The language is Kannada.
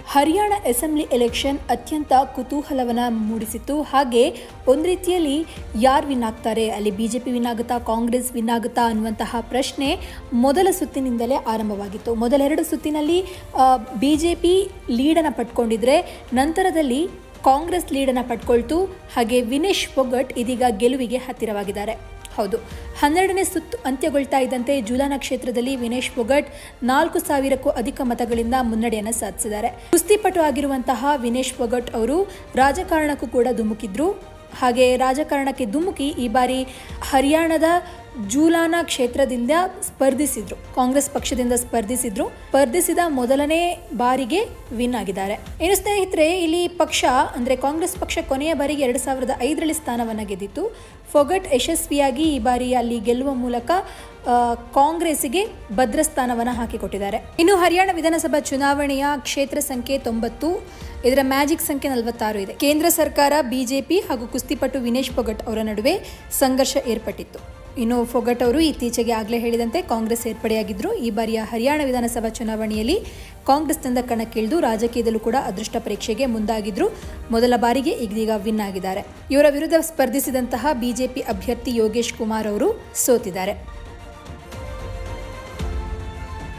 ಹರಿಯಾಣ ಅಸೆಂಬ್ಲಿ ಎಲೆಕ್ಷನ್ ಅತ್ಯಂತ ಕುತೂಹಲವನ್ನ ಮೂಡಿಸಿತ್ತು ಹಾಗೆ ಒಂದು ರೀತಿಯಲ್ಲಿ ಯಾರು ವಿನ್ ಆಗ್ತಾರೆ ಅಲ್ಲಿ ಬಿಜೆಪಿ ವಿನ್ ಆಗುತ್ತಾ ಕಾಂಗ್ರೆಸ್ ವಿನ್ ಆಗುತ್ತಾ ಅನ್ನುವಂತಹ ಪ್ರಶ್ನೆ ಮೊದಲ ಸುತ್ತಿನಿಂದಲೇ ಆರಂಭವಾಗಿತ್ತು ಮೊದಲೆರಡು ಸುತ್ತಿನಲ್ಲಿ ಬಿಜೆಪಿ ಲೀಡನ್ನು ಪಡ್ಕೊಂಡಿದ್ರೆ ನಂತರದಲ್ಲಿ ಕಾಂಗ್ರೆಸ್ ಲೀಡನ್ನು ಪಡ್ಕೊಳ್ತು ಹಾಗೆ ವಿನೇಶ್ ಫೊಗಟ್ ಇದೀಗ ಗೆಲುವಿಗೆ ಹತ್ತಿರವಾಗಿದ್ದಾರೆ ಹೌದು ಹನ್ನೆರಡನೇ ಸುತ್ತು ಅಂತ್ಯಗೊಳ್ತಾ ಇದ್ದಂತೆ ಜುಲಾನ ಕ್ಷೇತ್ರದಲ್ಲಿ ವಿನೇಶ್ ಫೊಗಟ್ ನಾಲ್ಕು ಸಾವಿರಕ್ಕೂ ಅಧಿಕ ಮತಗಳಿಂದ ಮುನ್ನಡೆಯನ್ನು ಸಾಧಿಸಿದ್ದಾರೆ ಕುಸ್ತಿಪಟು ಆಗಿರುವಂತಹ ವಿನೇಶ್ ಫೊಗಟ್ ಅವರು ರಾಜಕಾರಣಕ್ಕೂ ಕೂಡ ಧುಮುಕಿದ್ರು ಹಾಗೆ ರಾಜಕಾರಣಕ್ಕೆ ಧುಮುಕಿ ಈ ಬಾರಿ ಹರಿಯಾಣದ ಜೂಲಾನ ಕ್ಷೇತ್ರದಿಂದ ಸ್ಪರ್ಧಿಸಿದ್ರು ಕಾಂಗ್ರೆಸ್ ಪಕ್ಷದಿಂದ ಸ್ಪರ್ಧಿಸಿದ್ರು ಸ್ಪರ್ಧಿಸಿದ ಮೊದಲನೇ ಬಾರಿಗೆ ವಿನ್ ಆಗಿದ್ದಾರೆ ಇನ್ನು ಸ್ನೇಹಿತರೆ ಇಲ್ಲಿ ಪಕ್ಷ ಅಂದ್ರೆ ಕಾಂಗ್ರೆಸ್ ಪಕ್ಷ ಕೊನೆಯ ಬಾರಿಗೆ ಎರಡ್ ಸಾವಿರದ ಐದರಲ್ಲಿ ಸ್ಥಾನವನ್ನ ಗೆದ್ದಿತ್ತು ಫೊಗಟ್ ಯಶಸ್ವಿಯಾಗಿ ಈ ಬಾರಿ ಅಲ್ಲಿ ಗೆಲ್ಲುವ ಮೂಲಕ ಆ, ಕಾಂಗ್ರೆಸ್ಸಿಗೆ ಭದ್ರ ಸ್ಥಾನವನ್ನು ಹಾಕಿಕೊಟ್ಟಿದ್ದಾರೆ ಇನ್ನು ಹರಿಯಾಣ ವಿಧಾನಸಭಾ ಚುನಾವಣೆಯ ಕ್ಷೇತ್ರ ಸಂಖ್ಯೆ ತೊಂಬತ್ತು ಇದರ ಮ್ಯಾಜಿಕ್ ಸಂಖ್ಯೆ ನಲವತ್ತಾರು ಇದೆ ಕೇಂದ್ರ ಸರ್ಕಾರ ಬಿಜೆಪಿ ಹಾಗೂ ಕುಸ್ತಿಪಟು ವಿನೇಶ್ ಫೊಗಟ್ ಅವರ ನಡುವೆ ಸಂಘರ್ಷ ಏರ್ಪಟ್ಟಿತ್ತು ಇನ್ನು ಫೊಗಟ್ ಅವರು ಇತ್ತೀಚೆಗೆ ಆಗಲೇ ಹೇಳಿದಂತೆ ಕಾಂಗ್ರೆಸ್ ಸೇರ್ಪಡೆಯಾಗಿದ್ದರು ಈ ಬಾರಿಯ ಹರಿಯಾಣ ವಿಧಾನಸಭಾ ಚುನಾವಣೆಯಲ್ಲಿ ಕಾಂಗ್ರೆಸ್ನಿಂದ ಕಣಕ್ಕಿಳಿದು ರಾಜಕೀಯದಲ್ಲೂ ಕೂಡ ಅದೃಷ್ಟ ಪರೀಕ್ಷೆಗೆ ಮುಂದಾಗಿದ್ರು ಮೊದಲ ಬಾರಿಗೆ ಇದೀಗ ವಿನ್ ಆಗಿದ್ದಾರೆ ಇವರ ವಿರುದ್ಧ ಸ್ಪರ್ಧಿಸಿದಂತಹ ಬಿಜೆಪಿ ಅಭ್ಯರ್ಥಿ ಯೋಗೇಶ್ ಕುಮಾರ್ ಅವರು ಸೋತಿದ್ದಾರೆ